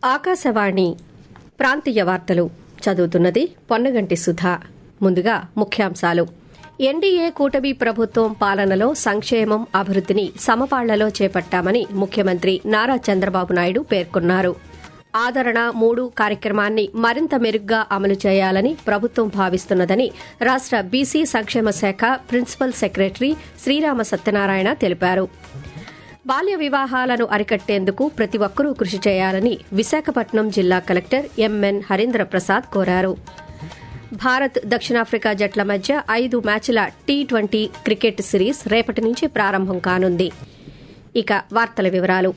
ఆకాశవాణి ప్రాంతీయ వార్తలు చదువుతున్నది పొన్నగంటి సుధా ముందుగా ముఖ్యాంశాలు ఎన్డీఏ కూటమి ప్రభుత్వం పాలనలో సంక్షేమం అభివృద్దిని సమపాళ్లలో చేపట్టామని ముఖ్యమంత్రి నారా చంద్రబాబు నాయుడు పేర్కొన్నారు ఆదరణ మూడు కార్యక్రమాన్ని మరింత మెరుగ్గా అమలు చేయాలని ప్రభుత్వం భావిస్తున్నదని రాష్ట బీసీ సంక్షేమ శాఖ ప్రిన్సిపల్ సెక్రటరీ శ్రీరామ సత్యనారాయణ తెలిపారు బాల్య వివాహాలను అరికట్టేందుకు ప్రతి ఒక్కరూ కృషి చేయాలని విశాఖపట్నం జిల్లా కలెక్టర్ ఎంఎన్ హరీంద్ర ప్రసాద్ కోరారు భారత్ దక్షిణాఫ్రికా జట్ల మధ్య ఐదు మ్యాచ్ల టీ ట్వంటీ క్రికెట్ సిరీస్ రేపటి నుంచి ప్రారంభం కానుంది ఇక వార్తల వివరాలు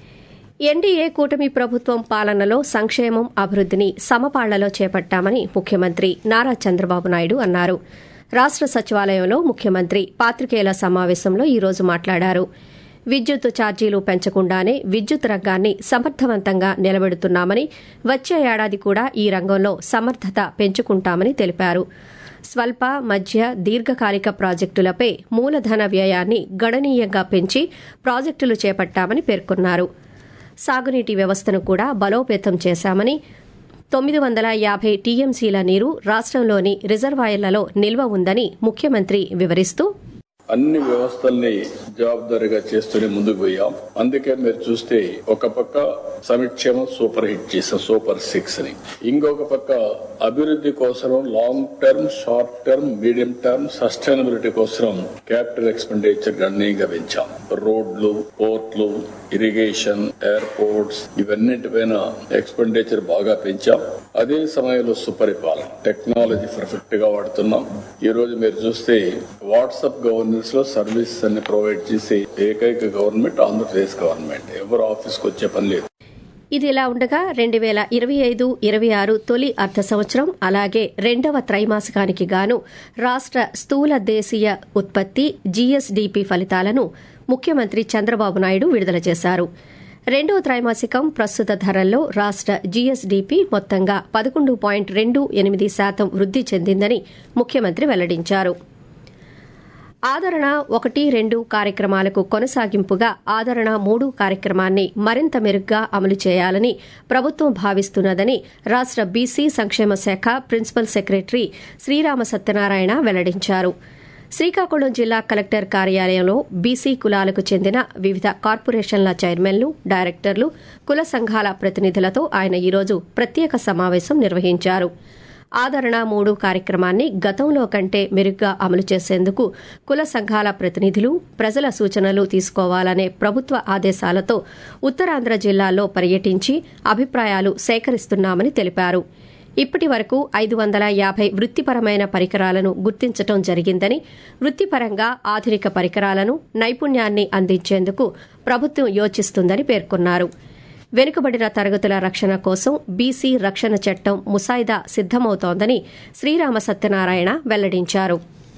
ఎన్డీఏ కూటమి ప్రభుత్వం పాలనలో సంక్షేమం అభివృద్దిని సమపాళ్లలో చేపట్టామని ముఖ్యమంత్రి నారా చంద్రబాబు నాయుడు అన్నారు రాష్ట సచివాలయంలో ముఖ్యమంత్రి పాత్రికేయుల సమావేశంలో ఈ రోజు మాట్లాడారు విద్యుత్ ఛార్జీలు పెంచకుండానే విద్యుత్ రంగాన్ని సమర్థవంతంగా నిలబెడుతున్నామని వచ్చే ఏడాది కూడా ఈ రంగంలో సమర్థత పెంచుకుంటామని తెలిపారు స్వల్ప మధ్య దీర్ఘకాలిక ప్రాజెక్టులపై మూలధన వ్యయాన్ని గణనీయంగా పెంచి ప్రాజెక్టులు చేపట్టామని పేర్కొన్నారు సాగునీటి వ్యవస్థను కూడా బలోపేతం చేశామని తొమ్మిది వందల యాభై టీఎంసీల నీరు రాష్టంలోని రిజర్వాయర్లలో నిల్వ ఉందని ముఖ్యమంత్రి వివరిస్తూ అన్ని వ్యవస్థల్ని జవాబుదారీగా చేస్తూనే ముందుకు పోయాం అందుకే మీరు చూస్తే ఒక పక్క సంక్షేమం సూపర్ హిట్ చేసాం సూపర్ సిక్స్ ని ఇంకొక పక్క అభివృద్ధి కోసం long term short term medium term sustainability కోసం క్యాపిటల్ ఎక్స్పెండిచర్ గణనీయంగా పెంచాం రోడ్లు పోర్ట్లు ఇరిగేషన్ ఎయిర్పోర్ట్స్ ఇవన్నిటిపైన ఎక్స్పెండిచర్ బాగా పెంచాం అదే సమయంలో సుపరిపాలన టెక్నాలజీ పర్ఫెక్ట్ గా వాడుతున్నాం ఈ రోజు మీరు చూస్తే వాట్సాప్ గవర్నెన్స్ లో సర్వీసెస్ అన్ని ప్రొవైడ్ చేసే ఏకైక గవర్నమెంట్ ఆంధ్రప్రదేశ్ గవర్నమెంట్ ఎవరు ఆఫీస్కి వచ్చే పని లేదు ఇది ఇలా ఉండగా రెండు వేల ఇరవై ఐదు ఇరవై ఆరు తొలి అర్ధ సంవత్సరం అలాగే రెండవ త్రైమాసికానికి గాను రాష్ట స్థూల దేశీయ ఉత్పత్తి జీఎస్డీపీ ఫలితాలను ముఖ్యమంత్రి చంద్రబాబు నాయుడు విడుదల చేశారు రెండవ త్రైమాసికం ప్రస్తుత ధరల్లో రాష్ట జీఎస్డీపీ మొత్తంగా పదకొండు పాయింట్ రెండు ఎనిమిది శాతం వృద్ది చెందిందని ముఖ్యమంత్రి వెల్లడించారు ఆదరణ ఒకటి రెండు కార్యక్రమాలకు కొనసాగింపుగా ఆదరణ మూడు కార్యక్రమాన్ని మరింత మెరుగ్గా అమలు చేయాలని ప్రభుత్వం భావిస్తున్నదని రాష్ట బీసీ సంక్షేమ శాఖ ప్రిన్సిపల్ సెక్రటరీ శ్రీరామ సత్యనారాయణ వెల్లడించారు శ్రీకాకుళం జిల్లా కలెక్టర్ కార్యాలయంలో బీసీ కులాలకు చెందిన వివిధ కార్పొరేషన్ల చైర్మన్లు డైరెక్టర్లు కుల సంఘాల ప్రతినిధులతో ఆయన ఈరోజు ప్రత్యేక సమావేశం నిర్వహించారు ఆదరణ మూడు కార్యక్రమాన్ని గతంలో కంటే మెరుగ్గా అమలు చేసేందుకు కుల సంఘాల ప్రతినిధులు ప్రజల సూచనలు తీసుకోవాలనే ప్రభుత్వ ఆదేశాలతో ఉత్తరాంధ్ర జిల్లాల్లో పర్యటించి అభిప్రాయాలు సేకరిస్తున్నామని తెలిపారు ఇప్పటి వరకు ఐదు వందల యాభై వృత్తిపరమైన పరికరాలను గుర్తించడం జరిగిందని వృత్తిపరంగా ఆధునిక పరికరాలను నైపుణ్యాన్ని అందించేందుకు ప్రభుత్వం యోచిస్తుందని పేర్కొన్నారు వెనుకబడిన తరగతుల రక్షణ కోసం బీసీ రక్షణ చట్టం ముసాయిదా సిద్దమవుతోందని శ్రీరామ సత్యనారాయణ వెల్లడించారు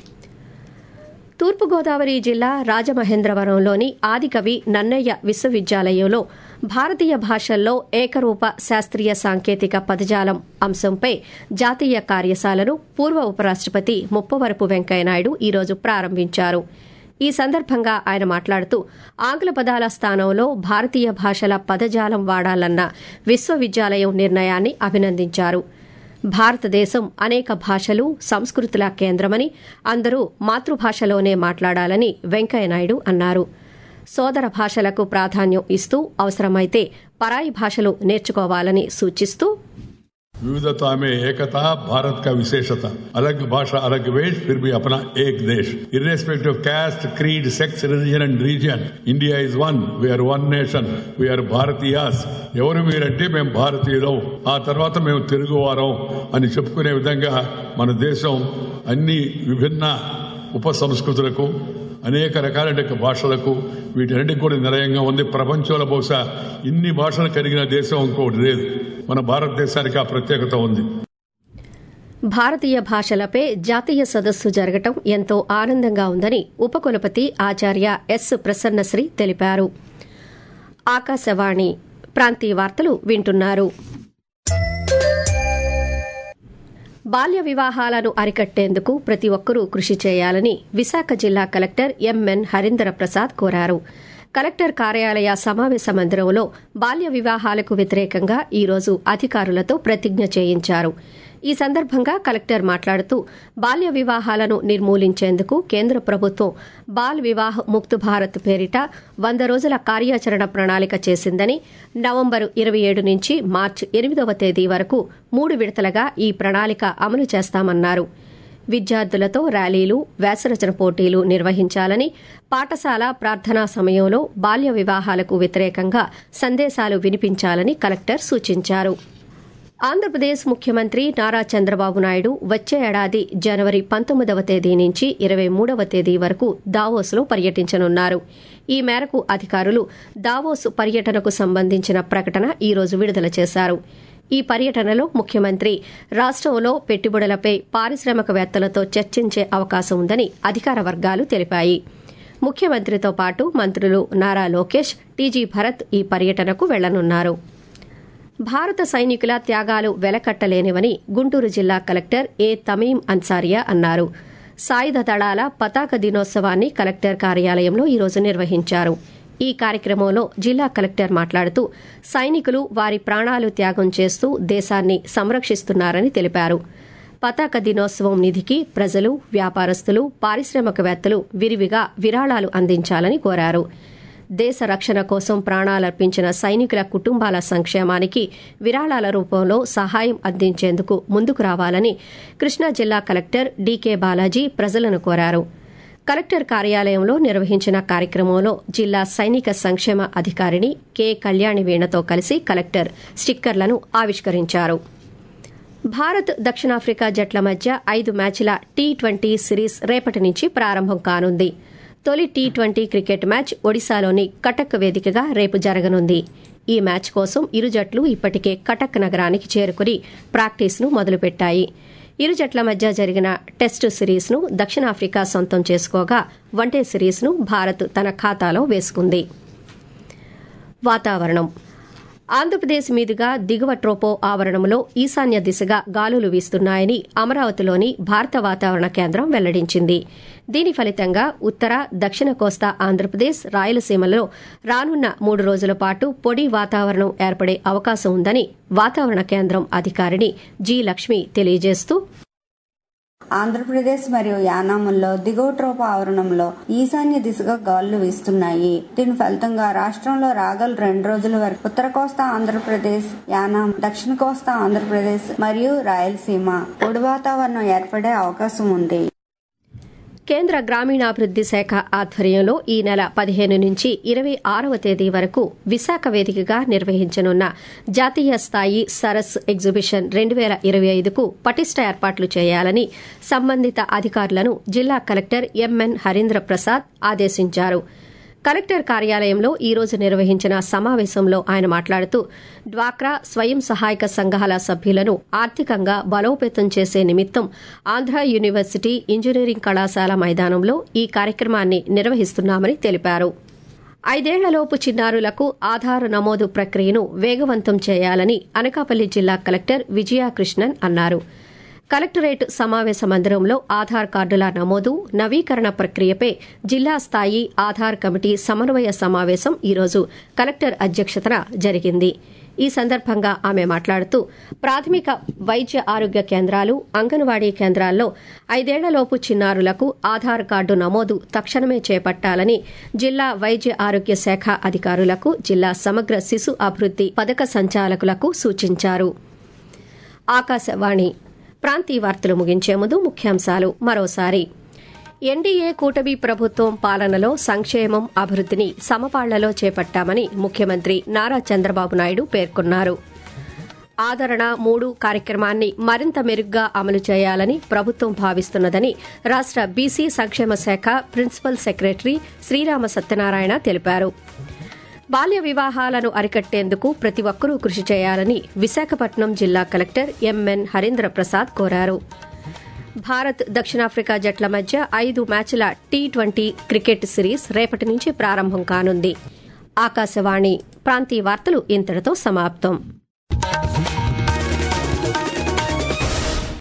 తూర్పుగోదావరి జిల్లా రాజమహేంద్రవరంలోని ఆదికవి నన్నయ్య విశ్వవిద్యాలయంలో భారతీయ భాషల్లో ఏకరూప శాస్త్రీయ సాంకేతిక పదజాలం అంశంపై జాతీయ కార్యశాలను పూర్వ ఉపరాష్టపతి ముప్పవరపు వెంకయ్యనాయుడు ఈరోజు ప్రారంభించారు ఈ సందర్భంగా ఆయన మాట్లాడుతూ ఆంగ్ల పదాల స్థానంలో భారతీయ భాషల పదజాలం వాడాలన్న విశ్వవిద్యాలయం నిర్ణయాన్ని అభినందించారు భారతదేశం అనేక భాషలు సంస్కృతుల కేంద్రమని అందరూ మాతృభాషలోనే మాట్లాడాలని వెంకయ్యనాయుడు అన్నారు సోదర భాషలకు ప్రాధాన్యం ఇస్తూ అవసరమైతే పరాయి భాషలు నేర్చుకోవాలని సూచిస్తూ विविधता में एकता भारत का विशेषता अलग भाषा अलग वेश फिर भी अपना एक देश irrespective of caste creed sex religion and region India is one we are one nation we are భారతీయాస్ ఎవరు మీరంటే మేము భారతీయులం ఆ తర్వాత మేము తెలుగువారం అని చెప్పుకునే విధంగా మన దేశం అన్ని విభిన్న ఉప సంస్కృతులకు అనేక రకాల భాషలకు వీటన్నిటికి కూడా నిలయంగా ఉంది ప్రపంచంలో బహుశా ఇన్ని భాషలు కలిగిన దేశం ఇంకోటి లేదు మన భారతదేశానికి ఆ ప్రత్యేకత ఉంది భారతీయ భాషలపై జాతీయ సదస్సు జరగటం ఎంతో ఆనందంగా ఉందని ఉపకులపతి ఆచార్య ఎస్ ప్రసన్నశ్రీ తెలిపారు ఆకాశవాణి ప్రాంతీయ వార్తలు వింటున్నారు బాల్య వివాహాలను అరికట్టేందుకు ప్రతి ఒక్కరూ కృషి చేయాలని విశాఖ జిల్లా కలెక్టర్ ఎంఎన్ హరీందర ప్రసాద్ కోరారు కలెక్టర్ కార్యాలయ సమావేశ మందిరంలో బాల్య వివాహాలకు వ్యతిరేకంగా ఈరోజు అధికారులతో ప్రతిజ్ఞ చేయించారు ఈ సందర్భంగా కలెక్టర్ మాట్లాడుతూ బాల్య వివాహాలను నిర్మూలించేందుకు కేంద్ర ప్రభుత్వం బాల్ వివాహ్ ముక్త్ భారత్ పేరిట వంద రోజుల కార్యాచరణ ప్రణాళిక చేసిందని నవంబరు ఇరవై ఏడు నుంచి మార్చి ఎనిమిదవ తేదీ వరకు మూడు విడతలుగా ఈ ప్రణాళిక అమలు చేస్తామన్నారు విద్యార్థులతో ర్యాలీలు వ్యాసరచన పోటీలు నిర్వహించాలని పాఠశాల ప్రార్థనా సమయంలో బాల్య వివాహాలకు వ్యతిరేకంగా సందేశాలు వినిపించాలని కలెక్టర్ సూచించారు ఆంధ్రప్రదేశ్ ముఖ్యమంత్రి నారా చంద్రబాబు నాయుడు వచ్చే ఏడాది జనవరి పంతొమ్మిదవ తేదీ నుంచి ఇరవై మూడవ తేదీ వరకు దావోస్లో పర్యటించనున్నారు ఈ మేరకు అధికారులు దావోస్ పర్యటనకు సంబంధించిన ప్రకటన ఈ రోజు విడుదల చేశారు ఈ పర్యటనలో ముఖ్యమంత్రి రాష్టంలో పెట్టుబడులపై పారిశ్రామికవేత్తలతో చర్చించే అవకాశం ఉందని అధికార వర్గాలు తెలిపాయి ముఖ్యమంత్రితో పాటు మంత్రులు నారా లోకేష్ టీజీ భరత్ ఈ పర్యటనకు వెళ్లనున్నారు భారత సైనికుల త్యాగాలు వెలకట్టలేనివని గుంటూరు జిల్లా కలెక్టర్ ఏ తమీం అన్సారియా అన్నారు సాయుధ దళాల పతాక దినోత్సవాన్ని కలెక్టర్ కార్యాలయంలో ఈరోజు నిర్వహించారు ఈ కార్యక్రమంలో జిల్లా కలెక్టర్ మాట్లాడుతూ సైనికులు వారి ప్రాణాలు త్యాగం చేస్తూ దేశాన్ని సంరక్షిస్తున్నారని తెలిపారు పతాక దినోత్సవం నిధికి ప్రజలు వ్యాపారస్తులు పారిశ్రామికవేత్తలు విరివిగా విరాళాలు అందించాలని కోరారు దేశ రక్షణ కోసం ప్రాణాలర్పించిన సైనికుల కుటుంబాల సంక్షేమానికి విరాళాల రూపంలో సహాయం అందించేందుకు ముందుకు రావాలని కృష్ణా జిల్లా కలెక్టర్ డీకే బాలాజీ ప్రజలను కోరారు కలెక్టర్ కార్యాలయంలో నిర్వహించిన కార్యక్రమంలో జిల్లా సైనిక సంక్షేమ అధికారిని కె కళ్యాణి వీణతో కలిసి కలెక్టర్ స్టిక్కర్లను ఆవిష్కరించారు భారత్ దక్షిణాఫ్రికా జట్ల మధ్య ఐదు మ్యాచ్ల టీ ట్వంటీ సిరీస్ రేపటి నుంచి ప్రారంభం కానుంది తొలి టీ ట్వంటీ క్రికెట్ మ్యాచ్ ఒడిశాలోని కటక్ వేదికగా రేపు జరగనుంది ఈ మ్యాచ్ కోసం ఇరు జట్లు ఇప్పటికే కటక్ నగరానికి చేరుకుని ప్రాక్టీస్ను మొదలుపెట్టాయి ఇరు జట్ల మధ్య జరిగిన టెస్టు సిరీస్ను దక్షిణాఫ్రికా సొంతం చేసుకోగా వన్డే సిరీస్ను భారత్ తన ఖాతాలో వేసుకుంది వాతావరణం ఆంధ్రప్రదేశ్ మీదుగా దిగువ ట్రోపో ఆవరణంలో ఈశాన్య దిశగా గాలులు వీస్తున్నాయని అమరావతిలోని భారత వాతావరణ కేంద్రం వెల్లడించింది దీని ఫలితంగా ఉత్తర దక్షిణ కోస్తా ఆంధ్రప్రదేశ్ రాయలసీమలలో రానున్న మూడు రోజుల పాటు పొడి వాతావరణం ఏర్పడే అవకాశం ఉందని వాతావరణ కేంద్రం అధికారిని జి లక్ష్మి తెలియజేస్తూ ఆంధ్రప్రదేశ్ మరియు యానాముల్లో దిగువ ట్రోప ఆవరణంలో ఈశాన్య దిశగా గాలులు వీస్తున్నాయి దీని ఫలితంగా రాష్ట్రంలో రాగల రెండు రోజుల వరకు ఉత్తర కోస్తా ఆంధ్రప్రదేశ్ యానాం దక్షిణ కోస్తా ఆంధ్రప్రదేశ్ మరియు రాయలసీమ పొడి వాతావరణం ఏర్పడే అవకాశం ఉంది కేంద్ర గ్రామీణాభివృద్ది శాఖ ఆధ్వర్యంలో ఈ నెల పదిహేను నుంచి ఇరవై ఆరవ తేదీ వరకు విశాఖ వేదికగా నిర్వహించనున్న జాతీయ స్థాయి సరస్ ఎగ్జిబిషన్ రెండు వేల ఇరవై ఐదుకు పటిష్ట ఏర్పాట్లు చేయాలని సంబంధిత అధికారులను జిల్లా కలెక్టర్ ఎంఎన్ హరీంద్ర ప్రసాద్ ఆదేశించారు కలెక్టర్ కార్యాలయంలో ఈ రోజు నిర్వహించిన సమావేశంలో ఆయన మాట్లాడుతూ డ్వాక్రా స్వయం సహాయక సంఘాల సభ్యులను ఆర్థికంగా బలోపేతం చేసే నిమిత్తం ఆంధ్ర యూనివర్సిటీ ఇంజనీరింగ్ కళాశాల మైదానంలో ఈ కార్యక్రమాన్ని నిర్వహిస్తున్నామని తెలిపారు ఐదేళ్లలోపు చిన్నారులకు ఆధార్ నమోదు ప్రక్రియను వేగవంతం చేయాలని అనకాపల్లి జిల్లా కలెక్టర్ విజయాకృష్ణన్ అన్నారు కలెక్టరేట్ సమావేశ మందిరంలో ఆధార్ కార్డుల నమోదు నవీకరణ ప్రక్రియపై జిల్లా స్థాయి ఆధార్ కమిటీ సమన్వయ సమావేశం ఈరోజు కలెక్టర్ అధ్యక్షతన జరిగింది ఈ సందర్భంగా ఆమె మాట్లాడుతూ ప్రాథమిక వైద్య ఆరోగ్య కేంద్రాలు అంగన్వాడీ కేంద్రాల్లో ఐదేళ్లలోపు చిన్నారులకు ఆధార్ కార్డు నమోదు తక్షణమే చేపట్టాలని జిల్లా వైద్య ఆరోగ్య శాఖ అధికారులకు జిల్లా సమగ్ర శిశు అభివృద్ది పథక సంచాలకులకు సూచించారు ఆకాశవాణి ప్రాంతీయ వార్తలు ముగించే ముందు ముఖ్యాంశాలు మరోసారి ఎన్డీఏ కూటమి ప్రభుత్వం పాలనలో సంక్షేమం అభివృద్దిని సమపాళ్లలో చేపట్టామని ముఖ్యమంత్రి నారా చంద్రబాబు నాయుడు పేర్కొన్నారు ఆదరణ మూడు కార్యక్రమాన్ని మరింత మెరుగ్గా అమలు చేయాలని ప్రభుత్వం భావిస్తున్నదని రాష్ట బీసీ సంక్షేమ శాఖ ప్రిన్సిపల్ సెక్రటరీ శ్రీరామ సత్యనారాయణ తెలిపారు బాల్య వివాహాలను అరికట్టేందుకు ప్రతి ఒక్కరూ కృషి చేయాలని విశాఖపట్నం జిల్లా కలెక్టర్ ఎంఎన్ హరీంద్ర ప్రసాద్ కోరారు భారత్ దక్షిణాఫ్రికా జట్ల మధ్య ఐదు మ్యాచ్ల టీ ట్వంటీ క్రికెట్ సిరీస్ రేపటి నుంచి ప్రారంభం కానుంది ఆకాశవాణి ప్రాంతీయ వార్తలు ఇంతటితో సమాప్తం